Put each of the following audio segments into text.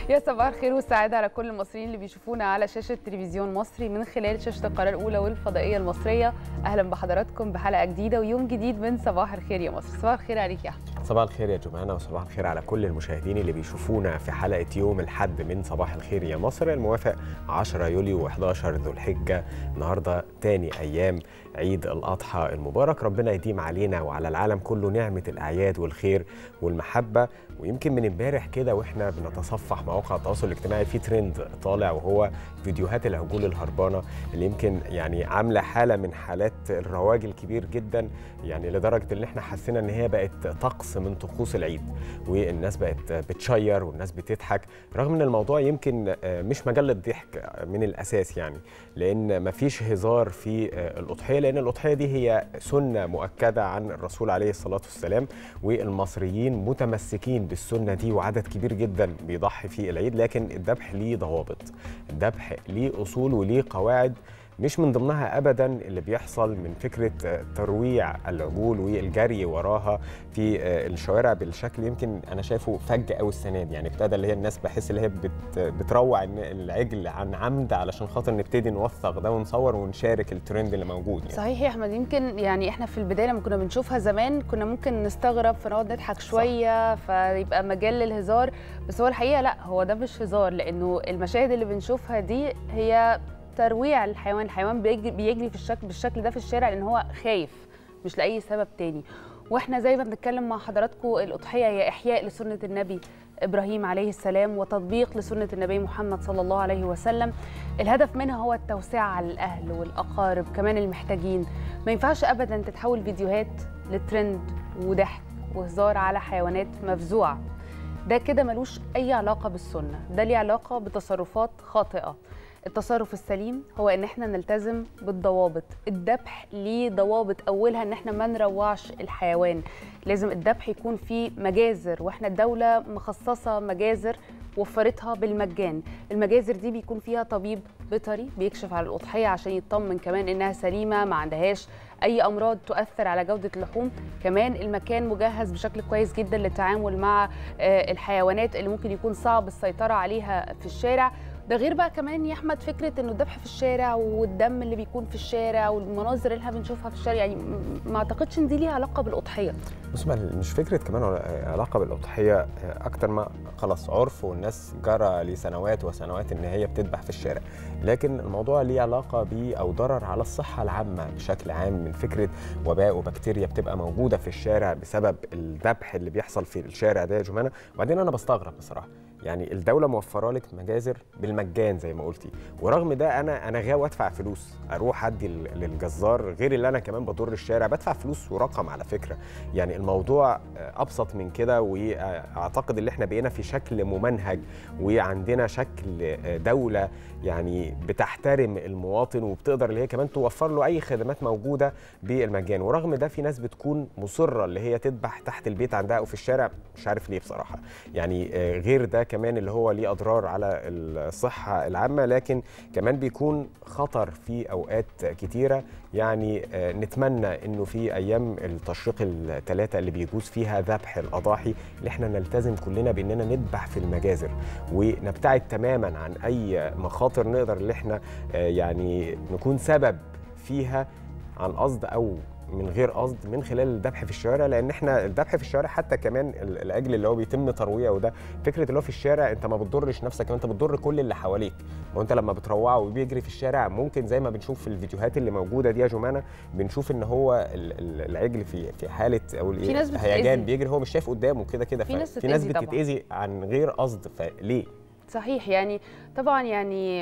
يا صباح الخير والسعادة على كل المصريين اللي بيشوفونا على شاشة تلفزيون مصري من خلال شاشة القناة الأولى والفضائية المصرية أهلا بحضراتكم بحلقة جديدة ويوم جديد من صباح الخير يا مصر صباح الخير عليك يا أحمد صباح الخير يا جمانة وصباح الخير على كل المشاهدين اللي بيشوفونا في حلقة يوم الحد من صباح الخير يا مصر الموافق 10 يوليو و11 ذو الحجة النهاردة تاني أيام عيد الأضحى المبارك ربنا يديم علينا وعلى العالم كله نعمة الأعياد والخير والمحبة ويمكن من امبارح كده واحنا بنتصفح مواقع التواصل الاجتماعي في ترند طالع وهو فيديوهات العجول الهربانه اللي يمكن يعني عامله حاله من حالات الرواج الكبير جدا يعني لدرجه ان احنا حسينا ان هي بقت طقس من طقوس العيد والناس بقت بتشير والناس بتضحك رغم ان الموضوع يمكن مش مجله ضحك من الاساس يعني لان مفيش هزار في الاضحيه لان الاضحيه دي هي سنه مؤكده عن الرسول عليه الصلاه والسلام والمصريين متمسكين بالسنه دي وعدد كبير جدا بيضحي في العيد لكن الذبح ليه ضوابط الذبح ليه اصول وليه قواعد مش من ضمنها ابدا اللي بيحصل من فكره ترويع العجول والجري وراها في الشوارع بالشكل يمكن انا شايفه فج قوي السنه دي يعني ابتدى اللي هي الناس بحس اللي هي بت بتروع العجل عن عمد علشان خاطر نبتدي نوثق ده ونصور ونشارك الترند اللي موجود يعني. صحيح يا احمد يمكن يعني احنا في البدايه لما كنا بنشوفها زمان كنا ممكن نستغرب فنقعد نضحك شويه صح. فيبقى مجال للهزار بس هو الحقيقه لا هو ده مش هزار لانه المشاهد اللي بنشوفها دي هي ترويع الحيوان الحيوان بيجري, بيجري في الشكل بالشكل ده في الشارع لان هو خايف مش لاي سبب تاني واحنا زي ما بنتكلم مع حضراتكم الاضحيه هي احياء لسنه النبي ابراهيم عليه السلام وتطبيق لسنه النبي محمد صلى الله عليه وسلم الهدف منها هو التوسعه على الاهل والاقارب كمان المحتاجين ما ينفعش ابدا تتحول فيديوهات لترند وضحك وهزار على حيوانات مفزوعه ده كده ملوش اي علاقه بالسنه ده ليه علاقه بتصرفات خاطئه التصرف السليم هو ان احنا نلتزم بالضوابط الذبح ليه ضوابط اولها ان احنا ما نروعش الحيوان لازم الذبح يكون فيه مجازر واحنا الدوله مخصصه مجازر وفرتها بالمجان المجازر دي بيكون فيها طبيب بيطري بيكشف على الاضحيه عشان يطمن كمان انها سليمه ما عندهاش اي امراض تؤثر على جوده اللحوم كمان المكان مجهز بشكل كويس جدا للتعامل مع الحيوانات اللي ممكن يكون صعب السيطره عليها في الشارع ده غير بقى كمان يا احمد فكره انه الذبح في الشارع والدم اللي بيكون في الشارع والمناظر اللي احنا بنشوفها في الشارع يعني ما اعتقدش ان دي ليها علاقه بالاضحيه بص مش فكره كمان علاقه بالاضحيه اكتر ما خلاص عرف والناس جرى لسنوات وسنوات ان هي بتذبح في الشارع لكن الموضوع ليه علاقه ب او ضرر على الصحه العامه بشكل عام من فكره وباء وبكتيريا بتبقى موجوده في الشارع بسبب الذبح اللي بيحصل في الشارع ده يا جمانه وبعدين انا بستغرب بصراحه يعني الدوله موفره لك مجازر بالمجان زي ما قلتي ورغم ده انا انا غاوي ادفع فلوس اروح ادي للجزار غير اللي انا كمان بضر الشارع بدفع فلوس ورقم على فكره يعني الموضوع ابسط من كده واعتقد ان احنا بقينا في شكل ممنهج وعندنا شكل دوله يعني بتحترم المواطن وبتقدر اللي هي كمان توفر له اي خدمات موجوده بالمجان ورغم ده في ناس بتكون مصره اللي هي تذبح تحت البيت عندها او في الشارع مش عارف ليه بصراحه يعني غير ده كمان اللي هو ليه اضرار على الصحه العامه لكن كمان بيكون خطر في اوقات كتيره يعني نتمنى انه في ايام التشريق الثلاثه اللي بيجوز فيها ذبح الاضاحي اللي احنا نلتزم كلنا باننا نذبح في المجازر ونبتعد تماما عن اي مخاطر نقدر اللي احنا يعني نكون سبب فيها عن قصد او من غير قصد من خلال الذبح في الشوارع لان احنا الذبح في الشوارع حتى كمان العجل اللي هو بيتم ترويعه ده فكره اللي هو في الشارع انت ما بتضرش نفسك انت بتضر كل اللي حواليك ما انت لما بتروعه وبيجري في الشارع ممكن زي ما بنشوف في الفيديوهات اللي موجوده دي يا جمانه بنشوف ان هو العجل في في حاله او هيجان بيجري هو مش شايف قدامه كده كده في ناس في ناس بتتاذي عن غير قصد فليه صحيح يعني طبعا يعني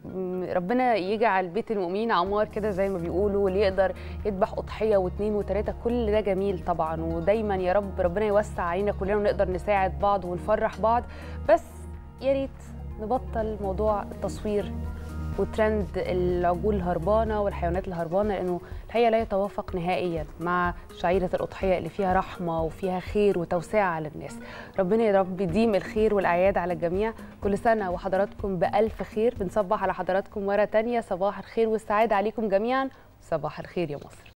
ربنا يجعل بيت المؤمنين عمار كده زي ما بيقولوا واللي يقدر يذبح اضحيه واثنين وثلاثه كل ده جميل طبعا ودايما يا رب ربنا يوسع علينا كلنا ونقدر نساعد بعض ونفرح بعض بس يا ريت نبطل موضوع التصوير وترند العجول الهربانه والحيوانات الهربانه لانه الحقيقه لا يتوافق نهائيا مع شعيره الاضحيه اللي فيها رحمه وفيها خير وتوسعه على الناس. ربنا يا رب يديم الخير والاعياد على الجميع، كل سنه وحضراتكم بالف خير، بنصبح على حضراتكم مره ثانيه صباح الخير والسعاده عليكم جميعا، صباح الخير يا مصر.